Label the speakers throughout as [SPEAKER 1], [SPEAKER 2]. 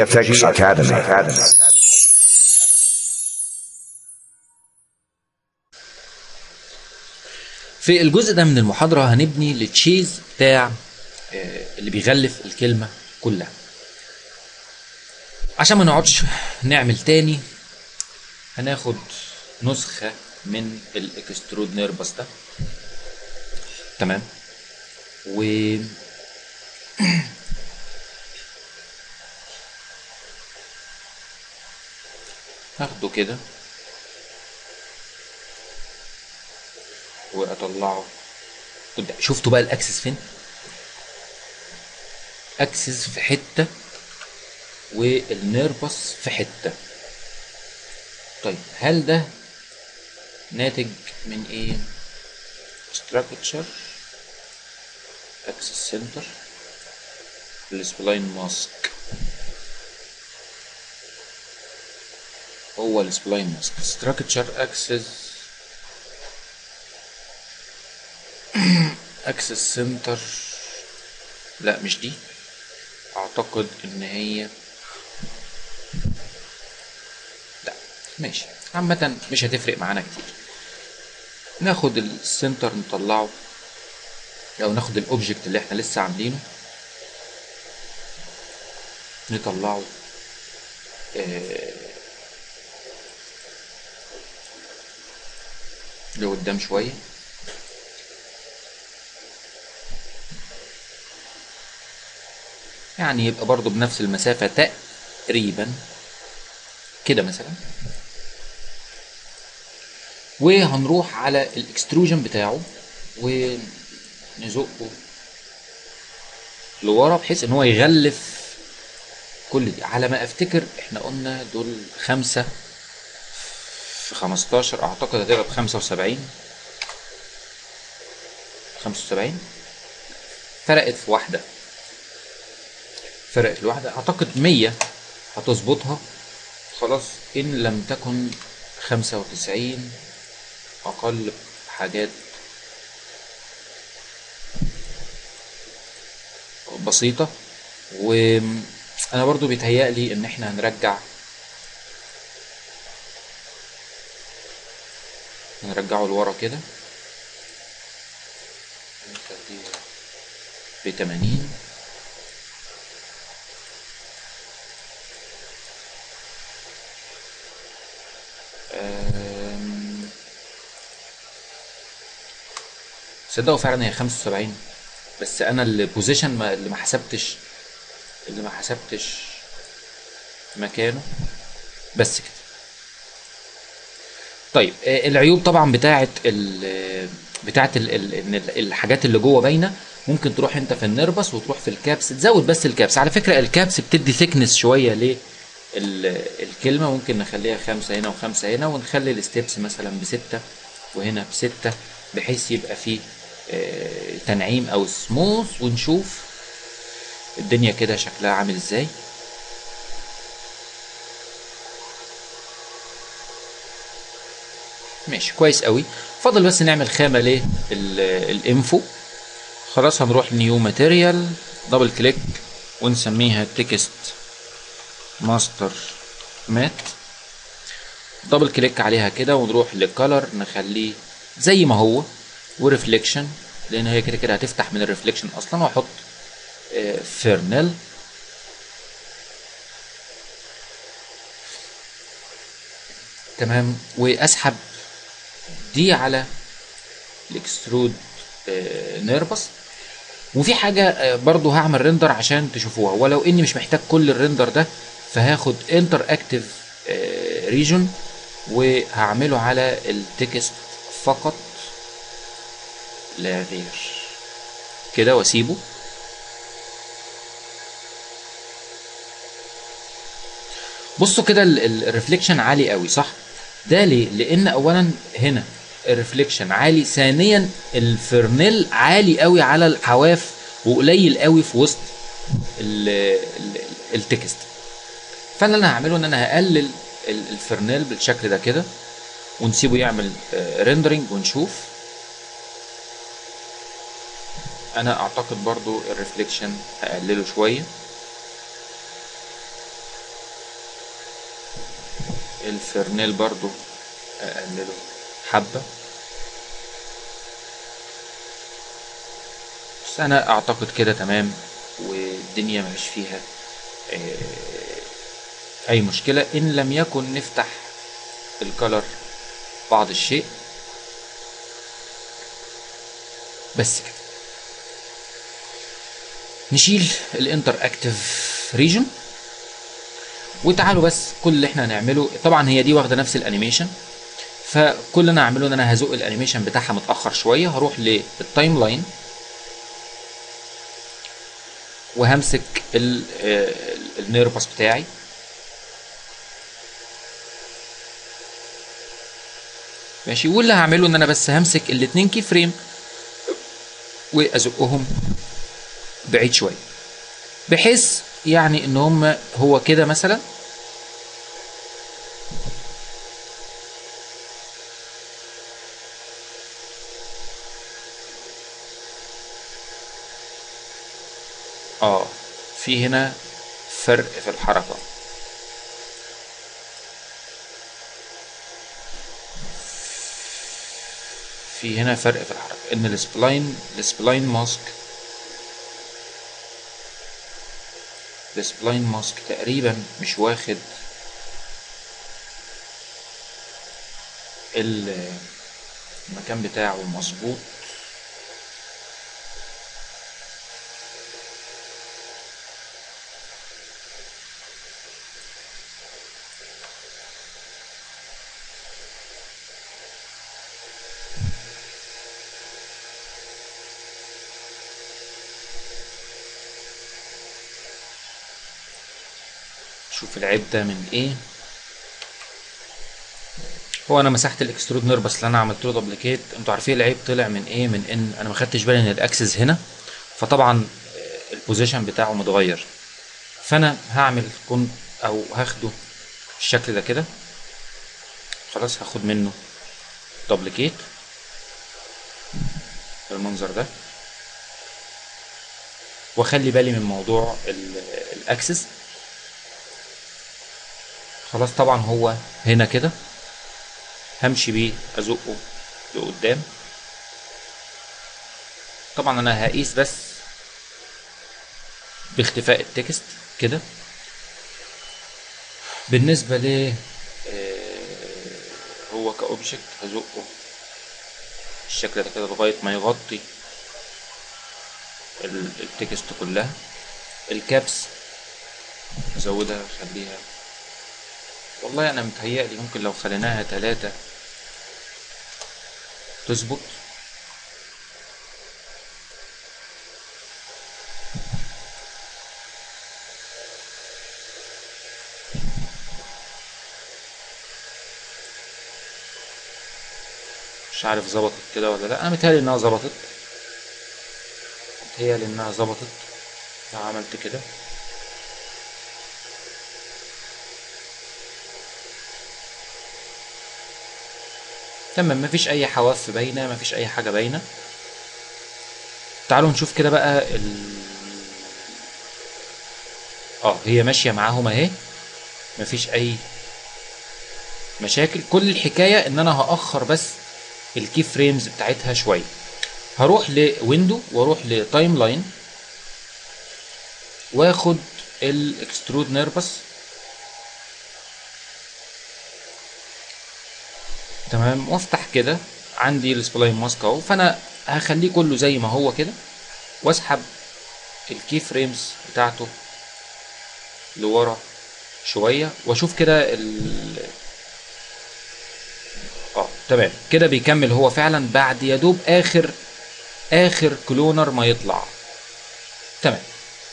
[SPEAKER 1] GFX Academy.
[SPEAKER 2] في الجزء ده من المحاضرة هنبني التشيز بتاع آه، اللي بيغلف الكلمة كلها عشان ما نقعدش نعمل تاني هناخد نسخة من الاكسترود نيربس ده تمام و هاخده كده واطلعه قدام شفتوا بقى الاكسس فين اكسس في حته والنيربس في حته طيب هل ده ناتج من ايه structure access center السبلاين ماسك هو السبلاين ماسك structure access access center لا مش دي اعتقد ان هي لا ماشي عامة مش هتفرق معانا كتير ناخد السنتر نطلعه او ناخد الاوبجكت اللي احنا لسه عاملينه نطلعه آه، لقدام شويه يعني يبقى برضو بنفس المسافة تقريبا كده مثلا وهنروح على الاكستروجن بتاعه ونزقه لورا بحيث ان هو يغلف كل دي على ما افتكر احنا قلنا دول خمسة في خمستاشر اعتقد هتبقى بخمسة وسبعين خمسة وسبعين فرقت في واحدة فرقت الواحدة أعتقد مية هتظبطها خلاص إن لم تكن خمسة وتسعين أقل حاجات بسيطة وأنا برضو بيتهيألي إن إحنا هنرجع هنرجعه لورا كده بتمانين أم، تصدقوا فعلا هي 75 بس انا البوزيشن ما اللي ما حسبتش اللي ما حسبتش مكانه بس كده طيب آه، العيوب طبعا بتاعه ال بتاعه ال- ال- ان ال- الحاجات اللي جوه باينه ممكن تروح انت في النربس وتروح في الكابس تزود بس الكابس على فكره الكابس بتدي ثيكنس شويه ليه ال- الكلمه ممكن نخليها خمسه هنا وخمسه هنا ونخلي الستبس مثلا بسته وهنا بسته بحيث يبقى فيه آه، تنعيم او سموث ونشوف الدنيا كده شكلها عامل ازاي ماشي كويس قوي فاضل بس نعمل خامه للانفو خلاص هنروح نيو ماتيريال دبل كليك ونسميها تكست ماستر مات دبل كليك عليها كده ونروح للكالر نخليه زي ما هو وريفليكشن لان هي كده كده هتفتح من الريفليكشن اصلا واحط فيرنل تمام واسحب دي على الاكسترود نيربس وفي حاجة آه، برضو هعمل ريندر عشان تشوفوها ولو اني مش محتاج كل الريندر ده فهاخد انتر اكتف ريجون وهعمله على التكست فقط لا غير كده واسيبه بصوا كده الريفليكشن عالي قوي صح ده ليه لان اولا هنا الريفليكشن عالي ثانيا الفرنيل عالي قوي على الحواف وقليل قوي في وسط ال- ال- التكست فانا اللي انا هعمله ان انا هقلل ال- الفرنيل بالشكل ده كده ونسيبه يعمل ريندرنج ونشوف انا اعتقد برضو الريفليكشن هقلله شويه الفرنيل برضو اقلله حبة بس انا اعتقد كده تمام والدنيا مش فيها آه، اي مشكلة ان لم يكن نفتح الكلر بعض الشيء بس كده نشيل الانتر اكتف ريجن وتعالوا بس كل اللي احنا هنعمله طبعا هي دي واخده نفس الانيميشن فكل اللي انا هعمله ان انا هزق الانيميشن بتاعها متاخر شويه هروح للتايم لاين وهمسك ال- آه، النيرفس بتاعي ماشي واللي هعمله ان انا بس همسك الاتنين كي فريم وازقهم بعيد شويه بحيث يعني ان هم هو كده مثلا اه في هنا فرق في الحركه في هنا فرق في الحركه ان السبلاين السبلاين ماسك السبلاين ماسك تقريبا مش واخد ال- المكان بتاعه مظبوط شوف العيب ده من ايه هو انا مسحت الاكسترود نيربس اللي انا عملت له دوبليكيت انتوا عارفين العيب طلع من ايه من ان انا ما خدتش بالي ان الاكسس هنا فطبعا آه، البوزيشن بتاعه متغير فانا هعمل كنت او هاخده بالشكل ده كده خلاص هاخد منه دوبليكيت بالمنظر ده واخلي بالي من موضوع ال- الاكسس خلاص طبعا هو هنا كده همشي بيه ازقه لقدام طبعا انا هقيس بس باختفاء التكست كده بالنسبة ل آه، هو كأوبجكت هزقه بالشكل ده كده لغاية ما يغطي ال- التكست كلها الكابس ازودها اخليها والله انا متهيألي ممكن لو خليناها تلاتة تظبط مش عارف ظبطت كده ولا لا انا متهيألي انها ظبطت متهيألي انها ظبطت عملت كده تمام مفيش اي حواف باينه مفيش اي حاجه باينه تعالوا نشوف كده بقى ال... اه هي ماشيه معاهم اهي مفيش اي مشاكل كل الحكايه ان انا هاخر بس الكي فريمز بتاعتها شويه هروح لويندو واروح لتايم لاين واخد الاكسترود نيربس تمام وافتح كده عندي السبلاين ماسك اهو فانا هخليه كله زي ما هو كده واسحب الكي فريمز بتاعته لورا شويه واشوف كده ال اه تمام كده بيكمل هو فعلا بعد يا دوب اخر اخر كلونر ما يطلع تمام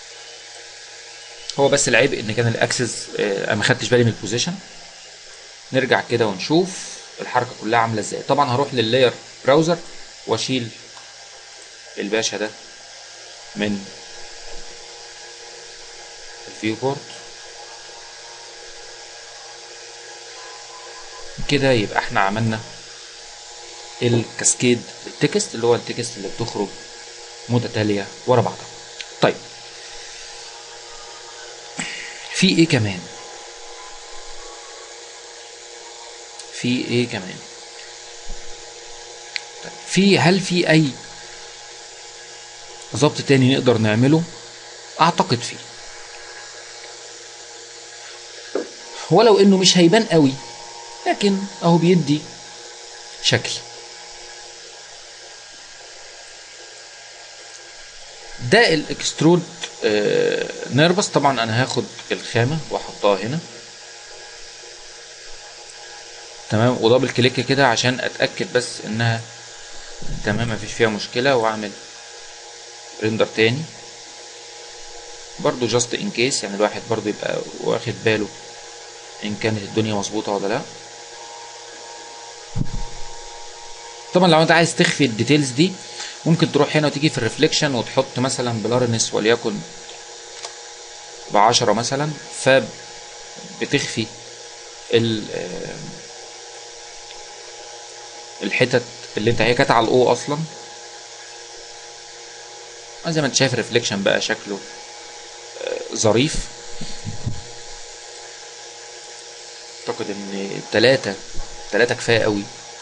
[SPEAKER 2] هو بس العيب ان كان الاكسس آه، انا ما خدتش بالي من البوزيشن نرجع كده ونشوف الحركه كلها عامله ازاي طبعا هروح لللاير براوزر واشيل الباشا ده من الفيو بورد كده يبقى احنا عملنا الكاسكيد التكست اللي هو التكست اللي بتخرج متتاليه ورا بعضها طيب في ايه كمان في ايه كمان طيب، في هل في اي ظبط تاني نقدر نعمله اعتقد فيه ولو انه مش هيبان قوي لكن اهو بيدي شكل ده الاكسترود آه، نيربس طبعا انا هاخد الخامه واحطها هنا تمام ودبل كليك كده عشان اتاكد بس انها تمام مفيش فيها مشكله واعمل ريندر تاني برضو جاست ان كيس يعني الواحد برضو يبقى واخد باله ان كانت الدنيا مظبوطه ولا لا طبعا لو انت عايز تخفي الديتيلز دي ممكن تروح هنا وتيجي في الريفليكشن وتحط مثلا بلارنس وليكن بعشرة مثلا فبتخفي ال آه، الحتت اللي انت هي كانت على الاو اصلا زي ما انت شايف الريفليكشن بقى شكله آه، ظريف اعتقد ان تلاتة تلاتة كفايه قوي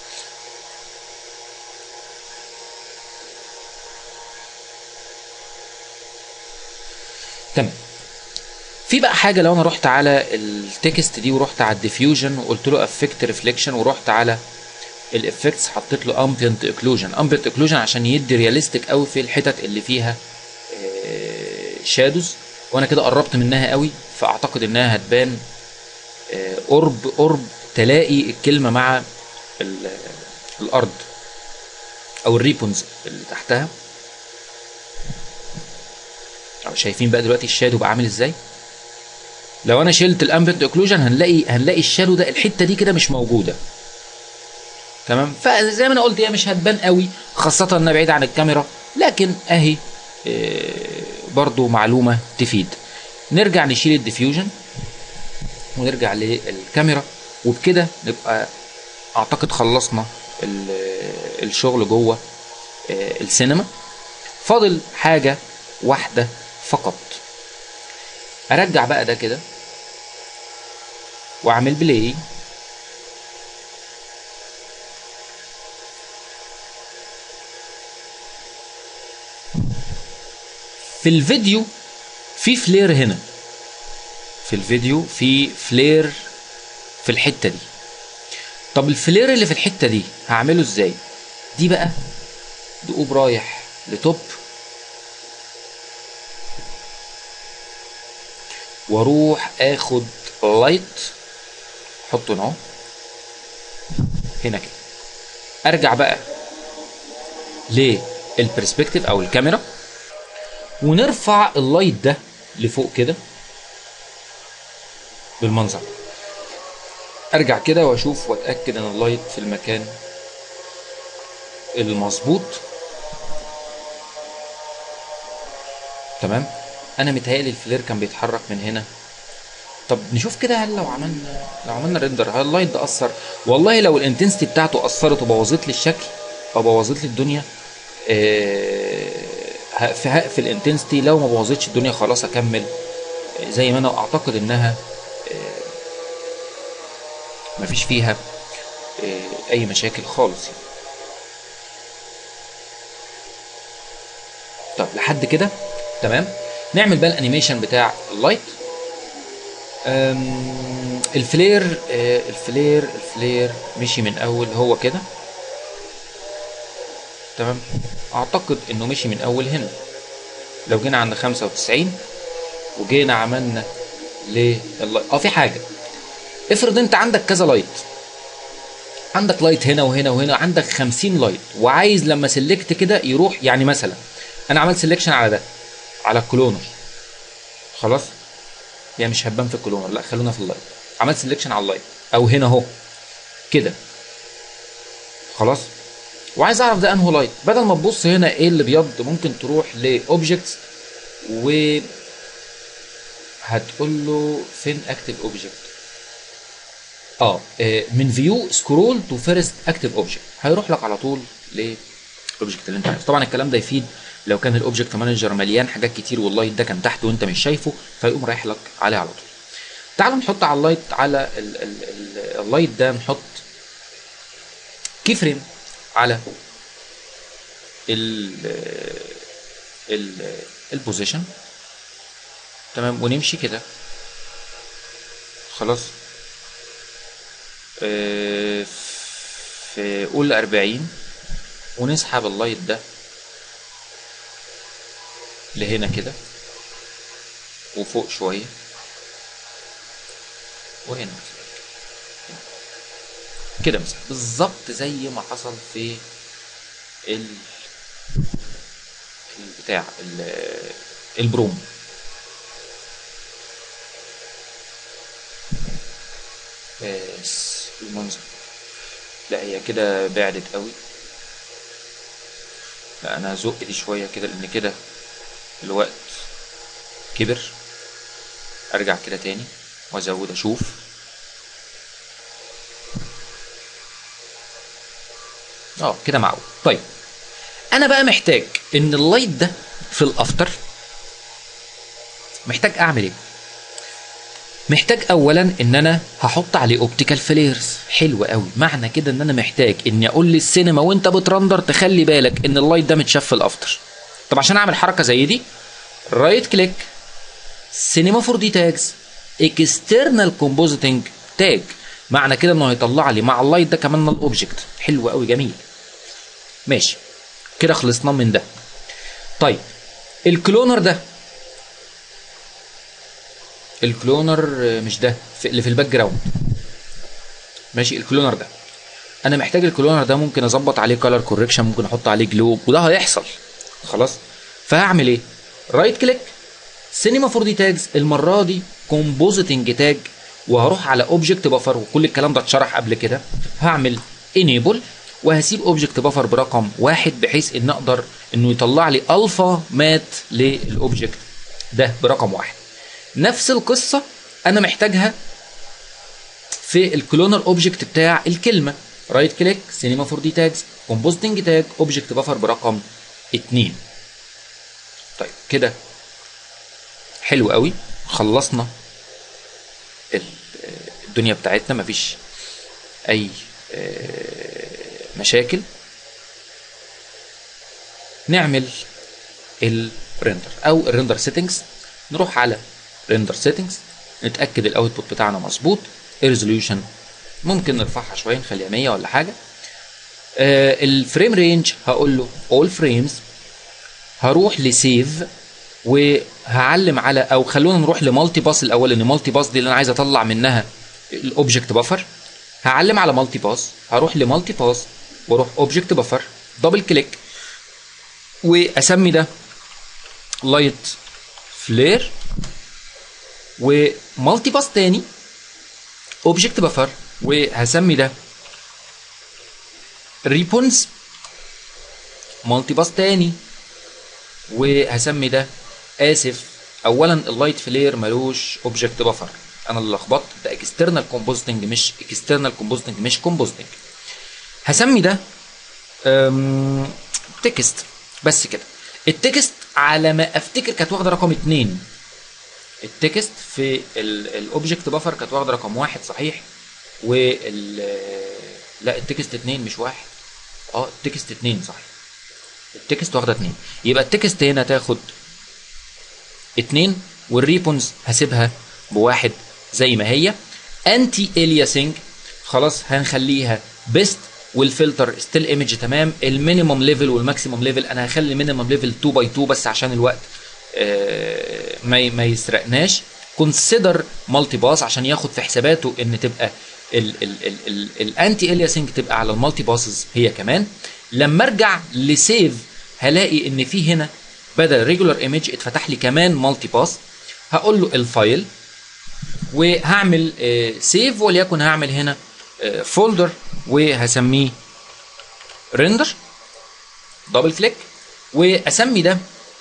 [SPEAKER 2] تمام في بقى حاجه لو انا رحت على التكست دي ورحت على الديفيوجن وقلت له افكت ريفليكشن ورحت على الافكتس حطيت له امبيانت اكلوجن امبيانت اكلوجن عشان يدي رياليستيك قوي في الحتت اللي فيها شادوز وانا كده قربت منها قوي فاعتقد انها هتبان آه، قرب قرب تلاقي الكلمه مع ال- الارض او الريبونز اللي تحتها أو شايفين بقى دلوقتي الشادو بقى عامل ازاي لو انا شلت الامبيانت اوكلوجن هنلاقي هنلاقي الشادو ده الحته دي كده مش موجوده تمام فزي ما انا قلت هي مش هتبان قوي خاصه انها بعيده عن الكاميرا لكن اهي آه، برضو معلومه تفيد نرجع نشيل الديفيوجن ونرجع للكاميرا وبكده نبقى اعتقد خلصنا ال- الشغل جوه آه، السينما فاضل حاجه واحده فقط ارجع بقى ده كده واعمل بلاي في الفيديو في فلير هنا في الفيديو في فلير في الحته دي طب الفلير اللي في الحته دي هعمله ازاي دي بقى دقوب رايح لتوب واروح اخد لايت احطه هنا اهو هنا كده ارجع بقى للبرسبكتيف او الكاميرا ونرفع اللايت ده لفوق كده بالمنظر ارجع كده واشوف واتاكد ان اللايت في المكان المظبوط تمام انا متهيألي الفلير كان بيتحرك من هنا طب نشوف كده هل لو عملنا لو عملنا ريندر هل اللايت ده اثر والله لو الانتنسيتي بتاعته اثرت وبوظت لي الشكل او بوظت لي الدنيا آه، هقف- هقفل الانتنسيتي لو ما بوظتش الدنيا خلاص اكمل آه، زي ما انا اعتقد انها آه، مفيش فيها آه، اي مشاكل خالص يعني. طب لحد كده تمام نعمل بقى الانيميشن بتاع اللايت أم، الفلير آه، الفلير الفلير مشي من اول هو كده تمام اعتقد انه مشي من اول هنا لو جينا عند 95 وجينا عملنا لللايت اه في حاجه افرض انت عندك كذا لايت عندك لايت هنا وهنا وهنا عندك 50 لايت وعايز لما سلكت كده يروح يعني مثلا انا عملت سelection على ده على الكلونر خلاص هي مش هتبان في الكلونر لا خلونا في اللايت عملت سelection على اللايت او هنا اهو كده خلاص وعايز اعرف ده انهو لايت بدل ما تبص هنا ايه اللي بيض ممكن تروح لاوبجكتس و هتقول له فين اكتف اوبجكت اه آه، من فيو سكرول تو فيرست اكتف اوبجكت هيروح لك على طول للاوبجكت اللي انت عايزه طبعا الكلام ده يفيد لو كان الاوبجكت مانجر مليان حاجات كتير واللايت ده كان تحت وانت مش شايفه فيقوم رايح لك عليه على طول تعالوا نحط على اللايت على ال ال ال اللايت ده نحط كي فريم على ال ال البوزيشن تمام ونمشي كده خلاص آه، في قول 40 ونسحب اللايت ده لهنا كده وفوق شوية وهنا كده مثلا بالظبط زي ما حصل في ال البتاع ال- البروم بس المنظر لا هي كده بعدت قوي لا انا هزق دي شويه كده لان كده الوقت كبر ارجع كده تاني وازود اشوف اه كده معقول طيب انا بقى محتاج ان اللايت ده في الافتر محتاج اعمل ايه محتاج اولا ان انا هحط عليه اوبتيكال فليرز حلو قوي معنى كده ان انا محتاج اني اقول للسينما وانت بترندر تخلي بالك ان اللايت ده متشاف في الافتر طب عشان اعمل حركه زي دي رايت كليك سينما 4 دي تاجز اكسترنال كومبوزيتنج تاج معنى كده انه هيطلع لي مع اللايت ده كمان الاوبجكت حلو قوي جميل ماشي كده خلصنا من ده طيب الكلونر ده الكلونر مش ده في اللي في الباك جراوند ماشي الكلونر ده انا محتاج الكلونر ده ممكن اظبط عليه كولر كوركشن ممكن احط عليه جلو وده هيحصل خلاص فهعمل ايه رايت كليك سينما 4 دي تاجز المره دي كومبوزيتنج تاج وهروح على اوبجكت بفر وكل الكلام ده اتشرح قبل كده هعمل انيبل وهسيب اوبجكت بفر برقم واحد بحيث ان اقدر انه يطلع لي الفا مات للاوبجكت ده برقم واحد نفس القصه انا محتاجها في الكلونر اوبجكت بتاع الكلمه رايت كليك سينما 4 دي تاجز كومبوزيتنج تاج اوبجكت بفر برقم 2 طيب كده حلو قوي خلصنا ال- الدنيا بتاعتنا مفيش اي آه، مشاكل نعمل الريندر او الريندر سيتنجز نروح على ريندر سيتنجز نتاكد الاوتبوت بتاعنا مظبوط الريزوليوشن ممكن نرفعها شويه نخليها 100 ولا حاجه آه الفريم رينج هقول له اول فريمز هروح لسيف وهعلم على او خلونا نروح لمالتي باس الاول لان مالتي باس دي اللي انا عايز اطلع منها الاوبجكت بفر هعلم على مالتي باس هروح لمالتي باس واروح اوبجكت بفر دبل كليك واسمي ده لايت فلير ومالتي باس تاني اوبجكت بفر وهسمي ده ريبونز مالتي باس تاني وهسمي ده اسف اولا اللايت فلير ملوش اوبجكت بفر انا اللي لخبطت ده اكسترنال كومبوزيتنج مش اكسترنال كومبوزيتنج مش كومبوزيتنج هسمي ده تكست بس كده التكست على ما افتكر كانت واخده رقم اتنين التكست في الاوبجكت بفر كانت واخده رقم واحد صحيح وال لا التكست اتنين مش واحد اه التكست اتنين صحيح التكست واخده اتنين يبقى التكست هنا تاخد اتنين والريبونز هسيبها بواحد زي ما هي انتي الياسنج خلاص هنخليها بيست والفلتر ستيل ايمج تمام المينيمم ليفل والماكسيمم ليفل انا هخلي المينيمم ليفل 2 باي 2 بس عشان الوقت آه، ما ي- ما يسرقناش كونسيدر مالتي باس عشان ياخد في حساباته ان تبقى الانتي الياسنج تبقى على المالتي باسز هي كمان لما ارجع لسيف هلاقي ان في هنا بدل ريجولار ايمج اتفتح لي كمان مالتي باس هقول له الفايل وهعمل سيف وليكن هعمل هنا فولدر وهسميه ريندر دبل كليك واسمي ده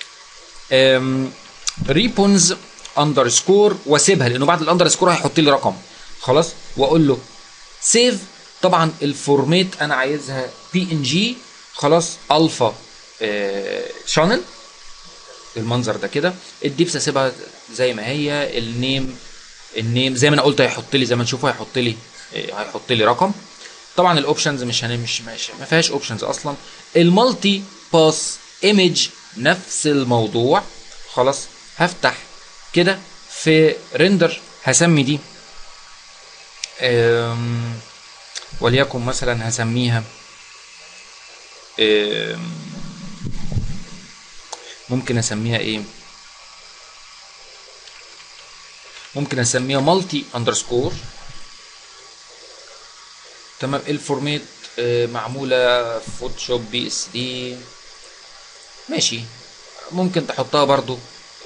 [SPEAKER 2] ريبونز اندرسكور واسيبها لانه بعد الاندرسكور هيحط لي رقم خلاص واقول له سيف طبعا الفورميت انا عايزها بي ان جي خلاص الفا شانل المنظر ده كده الديبس اسيبها زي ما هي النيم النيم زي ما انا قلت هيحط لي زي ما نشوفه هيحط لي آه، هيحط لي رقم طبعا الاوبشنز مش هن مش مش ما فيهاش اوبشنز اصلا المالتي باس ايمج نفس الموضوع خلاص هفتح كده في ريندر هسمي دي أم، وليكن مثلا هسميها أم، ممكن اسميها ايه ممكن اسميها مالتي اندرسكور تمام الفورمات آه، معموله فوتوشوب بي اس دي ماشي ممكن تحطها برضو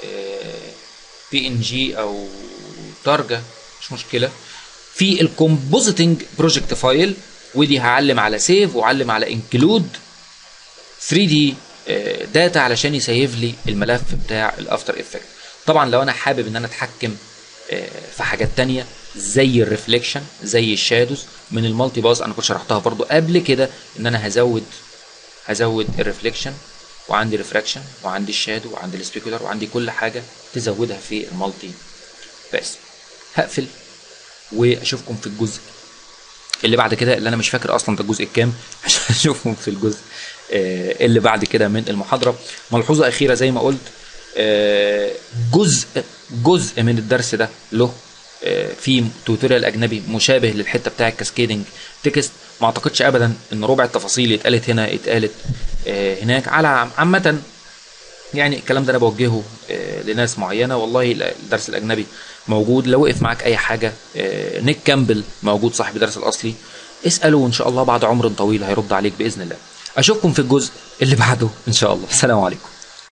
[SPEAKER 2] بي ان جي او درجه مش مشكله في الكومبوزيتنج بروجكت فايل ودي هعلم على سيف واعلم على انكلود 3 دي داتا علشان يسيف لي الملف بتاع الافتر افكت طبعا لو انا حابب ان انا اتحكم آه، في حاجات تانية زي الريفليكشن زي الشادوز من المالتي باس انا كنت شرحتها برضو قبل كده ان انا هزود هزود الريفليكشن وعندي ريفراكشن وعندي الشادو وعندي السبيكولر وعندي كل حاجه تزودها في المالتي باس هقفل واشوفكم في الجزء اللي بعد كده اللي انا مش فاكر اصلا ده الجزء الكام عشان اشوفهم في الجزء آه، اللي بعد كده من المحاضره ملحوظه اخيره زي ما قلت آه، جزء جزء من الدرس ده له آه، في توتوريال اجنبي مشابه للحته بتاع الكاسكيدنج تكست ما اعتقدش ابدا ان ربع التفاصيل اللي اتقالت هنا اتقالت آه، هناك على عم- عامه يعني الكلام ده انا بوجهه آه، لناس معينه والله ال- الدرس الاجنبي موجود لو وقف معاك اي حاجه آه، نيك كامبل موجود صاحب الدرس الاصلي اساله وان شاء الله بعد عمر طويل هيرد عليك باذن الله اشوفكم في الجزء اللي بعده ان شاء الله السلام عليكم